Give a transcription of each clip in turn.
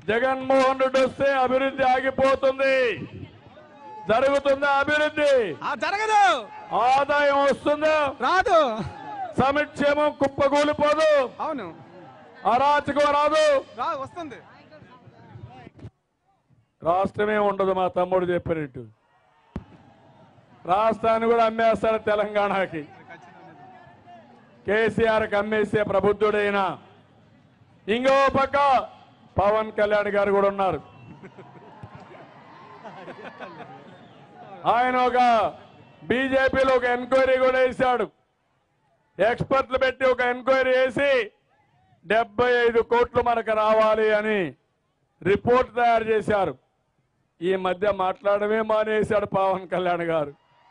జగన్మోహన్ రెడ్డి వస్తే అభివృద్ధి ఆగిపోతుంది జరుగుతుందా అభివృద్ధి ఆ జరగదు ఆదాయం వస్తుందా రాదు సమిక్షేమం కుప్పకూలిపోదు అవును అరాచకం రాదు రా వస్తుంది రాష్ట్రమే ఉండదు మా తమ్ముడు చెప్పినట్టు రాష్ట్రాన్ని కూడా అమ్మేస్తారు తెలంగాణకి కేసీఆర్కి అమ్మేసే ప్రబుద్ధుడైన ఇంకో పక్క పవన్ కళ్యాణ్ గారు కూడా ఉన్నారు ఆయన ఒక బీజేపీలో ఒక ఎంక్వైరీ కూడా వేశాడు ఎక్స్పర్ట్లు పెట్టి ఒక ఎంక్వైరీ వేసి డెబ్బై ఐదు కోట్లు మనకు రావాలి అని రిపోర్ట్ తయారు చేశారు ఈ మధ్య మాట్లాడమే మానేశాడు పవన్ కళ్యాణ్ గారు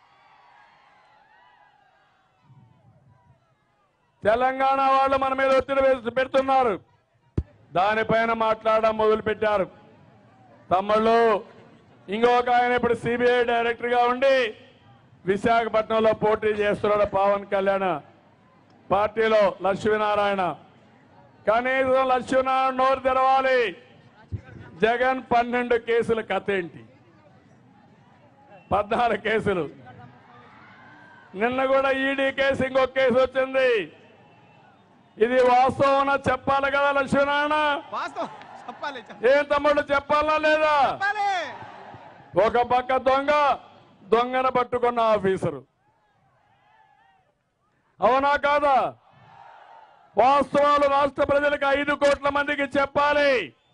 తెలంగాణ వాళ్ళు మన మీద ఒత్తిడి వేసి పెడుతున్నారు దానిపైన మాట్లాడడం మొదలు పెట్టారు తమ్ముళ్ళు ఇంకొక ఆయన ఇప్పుడు సిబిఐ డైరెక్టర్ గా ఉండి విశాఖపట్నంలో పోటీ చేస్తున్నాడు పవన్ కళ్యాణ్ పార్టీలో లక్ష్మీనారాయణ కనీసం లక్ష్మీనారాయణ నోరు తెరవాలి జగన్ పన్నెండు కేసుల కథ ఏంటి పద్నాలుగు కేసులు నిన్న కూడా ఈడీ కేసు ఇంకొక కేసు వచ్చింది ఇది వాస్తవం చెప్పాలి కదా లక్ష్మీనారాయణ వాస్తవం చెప్పాలి ఏం తమ్ముడు చెప్పాలా లేదా చెప్పాలి ఒక పక్క దొంగ దొంగన పట్టుకున్న ఆఫీసరు అవునా కాదా వాస్తవాలు రాష్ట్ర ప్రజలకు ఐదు కోట్ల మందికి చెప్పాలి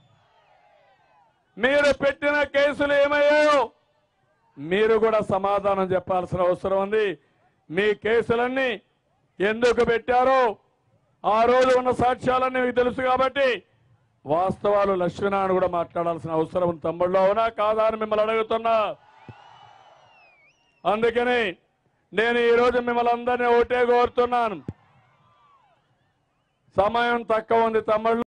మీరు పెట్టిన కేసులు ఏమయ్యాయో మీరు కూడా సమాధానం చెప్పాల్సిన అవసరం ఉంది మీ కేసులన్నీ ఎందుకు పెట్టారో ఆ రోజు ఉన్న సాక్ష్యాలన్నీ మీకు తెలుసు కాబట్టి వాస్తవాలు లక్ష్మీనారాయణ కూడా మాట్లాడాల్సిన అవసరం ఉంది తమ్ముళ్ళు అవునా కాదా అని మిమ్మల్ని అడుగుతున్నా అందుకని నేను ఈ రోజు మిమ్మల్ని అందరినీ ఒకటే కోరుతున్నాను సమయం తక్కువ ఉంది తమ్ముళ్ళు